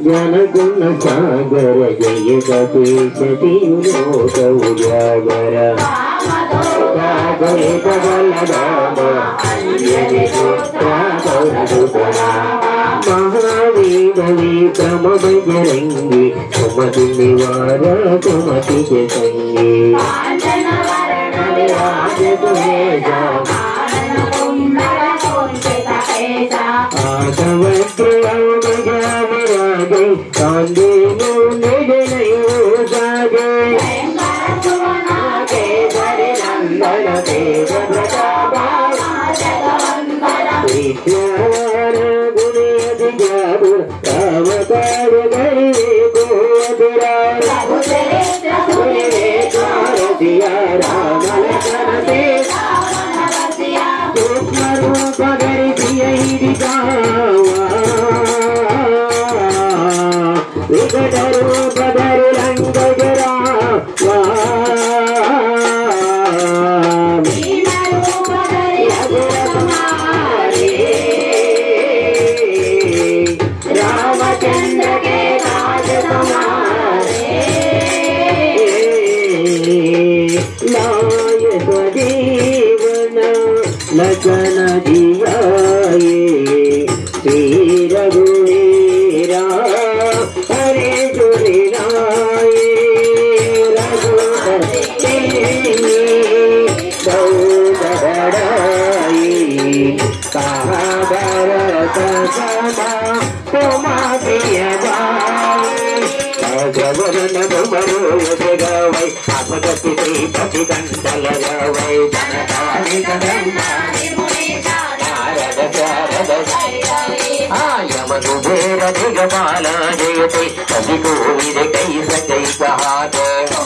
ಜನಗುಣ ಸಾಗರ ಜಯ ಸತೀಶತಿಯುಲೋಕ ಉಜಾಗರ ಸಾಗರಿತ ಬಲರಾಮ ಮಹಾವೀರವಿ ಕ್ರಮ ಬಜರಂಗಿ ಸುಮತಿ ನಿವಾರ ಸುಮತಿ ಸಂಗಿ ಆಸವಕ್ರಿಯಾಮರಾಗೆ ಕಾಂದೇನು ನೆಡೆನೆಯೋ ಸಾಗೆ ಕೇಸರಿ ನಂದನ ತೇಜ ಪ್ರತಾಪ ವಿದ್ಯಾವಾರ ಗುಣಿಯದಿ ಜಾಬು ರಾಮ ಕಾರು ಗೈವೆ ಗೋದುರ ಭಾರತೀಯ ರಾಮ ಲಕ್ಷ್ಮಣ ಸೂಕ್ಷ್ಮರೂಪ ಧರಿಸಿಯ ಹಿಡಿದಾವ ವಿಕಟ ರೂಪ ಧರಿ ರಂಗಜರಾವ ರಾಮಚಂದ್ರ के राज समारे लाय स्वजीवन लचन जियाए श्री रघुवीरा हरे जुराए रघुपति दौड़ाई कहा भरत समा तुमा प्रिय జగవరణ బొమ్మరోగవై అపగతి శ్రీపతి కండలవై జనకాని నారద శారద ఆయమను వేర దిగమాల జయతే కవి కోవిద కై సకై సహాద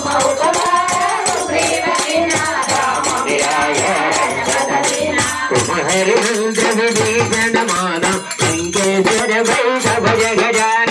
కుమహరేంద్ర విభీషణ మాన వెంకటేశ్వర వైషభ జగజాన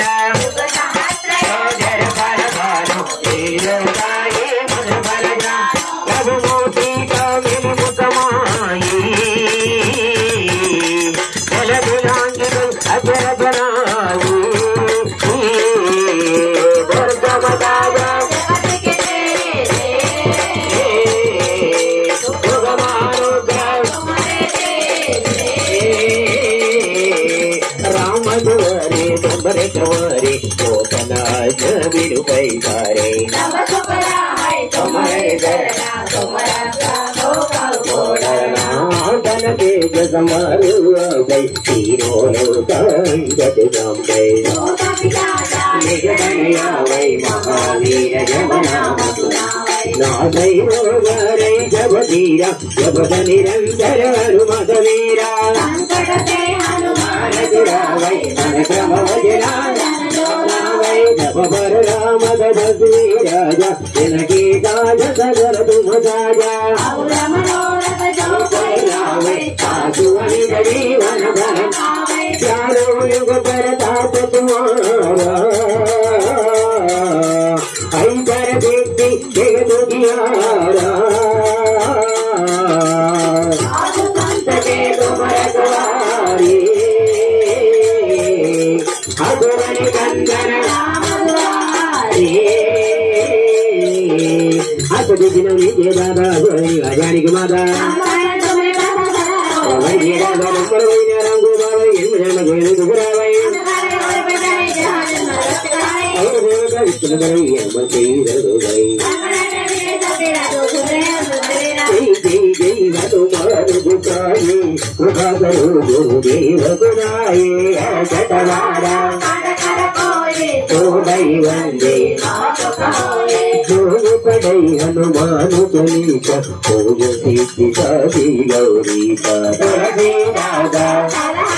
రామదువరే దుంబరే కవరే కోకనాజ విడుపై గారే తన తేజ సమారువై తీరోను సంగతి గంబై నిగదనయావై మహావీర నాదై రోగరై జగధీర జగద నిరంతర హనుమత వీరా భారతురావై మనక్రమ వై జపర రామ దశీరాజ జనకీ కాజ సగర తుమ సాజా వై ఆసువని జీవన ధర चारों युग प्रताप तुम्हारा आई कर देखती जगत दियारा सके तुम रखवारी अगुवन कंदन हत दिन विजय दादा अजानी के माता వైద్య దాదా నంబర్ వైద్య రామ్ గోపాల్ ఎనిమిది ఏళ్ళ గోయలు గుబరావై ಅವರು ದೇವಕ ವಿಷ್ಣುಗರೈ ಎಂಬ ಕೈರರುಗೈ ಜೈ ಜೈ ಜೈ ಹನುಮಾನು ಗುಕಾಯಿ ಗುಹಾಗರು ಗುರುದೇವ ಗುರಾಯೇ ಶತವಾರ ತೋಡೈ ವಂದೇ ಜೋರು ಪಡೈ ಹನುಮಾನು ಚಲಿತ ಹೋಗು ಸಿದ್ಧಿ ಸಾಧಿ ಗೌರಿ ಪಾದ